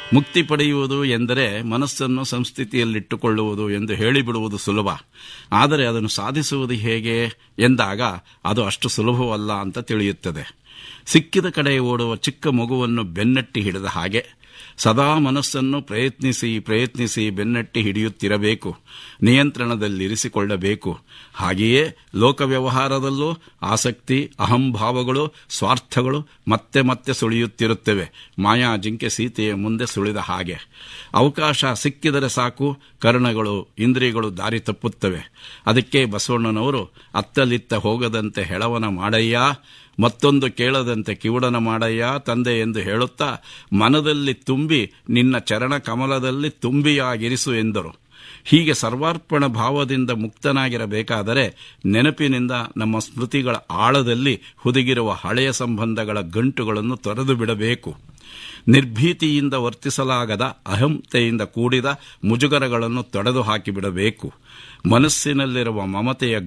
ಮುಕ್ತಿ ಪಡೆಯುವುದು ಎಂದರೆ ಮನಸ್ಸನ್ನು ಸಂಸ್ಥಿತಿಯಲ್ಲಿಟ್ಟುಕೊಳ್ಳುವುದು ಎಂದು ಹೇಳಿಬಿಡುವುದು ಸುಲಭ ಆದರೆ ಅದನ್ನು ಸಾಧಿಸುವುದು ಹೇಗೆ ಎಂದಾಗ ಅದು ಅಷ್ಟು ಸುಲಭವಲ್ಲ ಅಂತ ತಿಳಿಯುತ್ತದೆ ಸಿಕ್ಕಿದ ಕಡೆ ಓಡುವ ಚಿಕ್ಕ ಮಗುವನ್ನು ಬೆನ್ನಟ್ಟಿ ಹಿಡಿದ ಹಾಗೆ ಸದಾ ಮನಸ್ಸನ್ನು ಪ್ರಯತ್ನಿಸಿ ಪ್ರಯತ್ನಿಸಿ ಬೆನ್ನಟ್ಟಿ ಹಿಡಿಯುತ್ತಿರಬೇಕು ನಿಯಂತ್ರಣದಲ್ಲಿರಿಸಿಕೊಳ್ಳಬೇಕು ಹಾಗೆಯೇ ಲೋಕ ವ್ಯವಹಾರದಲ್ಲೂ ಆಸಕ್ತಿ ಅಹಂಭಾವಗಳು ಸ್ವಾರ್ಥಗಳು ಮತ್ತೆ ಮತ್ತೆ ಸುಳಿಯುತ್ತಿರುತ್ತವೆ ಮಾಯಾ ಜಿಂಕೆ ಸೀತೆಯ ಮುಂದೆ ಸುಳಿದ ಹಾಗೆ ಅವಕಾಶ ಸಿಕ್ಕಿದರೆ ಸಾಕು ಕರ್ಣಗಳು ಇಂದ್ರಿಯಗಳು ದಾರಿ ತಪ್ಪುತ್ತವೆ ಅದಕ್ಕೆ ಬಸವಣ್ಣನವರು ಅತ್ತಲಿತ್ತ ಹೋಗದಂತೆ ಹೆಳವನ ಮಾಡಯ್ಯ ಮತ್ತೊಂದು ಕೇಳದಂತೆ ಕಿವುಡನ ಮಾಡಯ್ಯ ತಂದೆ ಎಂದು ಹೇಳುತ್ತಾ ಮನದಲ್ಲಿ ತುಂಬಿ ನಿನ್ನ ಚರಣ ಕಮಲದಲ್ಲಿ ತುಂಬಿಯಾಗಿರಿಸು ಎಂದರು ಹೀಗೆ ಸರ್ವಾರ್ಪಣ ಭಾವದಿಂದ ಮುಕ್ತನಾಗಿರಬೇಕಾದರೆ ನೆನಪಿನಿಂದ ನಮ್ಮ ಸ್ಮೃತಿಗಳ ಆಳದಲ್ಲಿ ಹುದುಗಿರುವ ಹಳೆಯ ಸಂಬಂಧಗಳ ಗಂಟುಗಳನ್ನು ತೊರೆದು ಬಿಡಬೇಕು ನಿರ್ಭೀತಿಯಿಂದ ವರ್ತಿಸಲಾಗದ ಅಹಂತೆಯಿಂದ ಕೂಡಿದ ಮುಜುಗರಗಳನ್ನು ತೊಡೆದು ಹಾಕಿಬಿಡಬೇಕು ಮನಸ್ಸಿನಲ್ಲಿರುವ ಮಮತೆಯ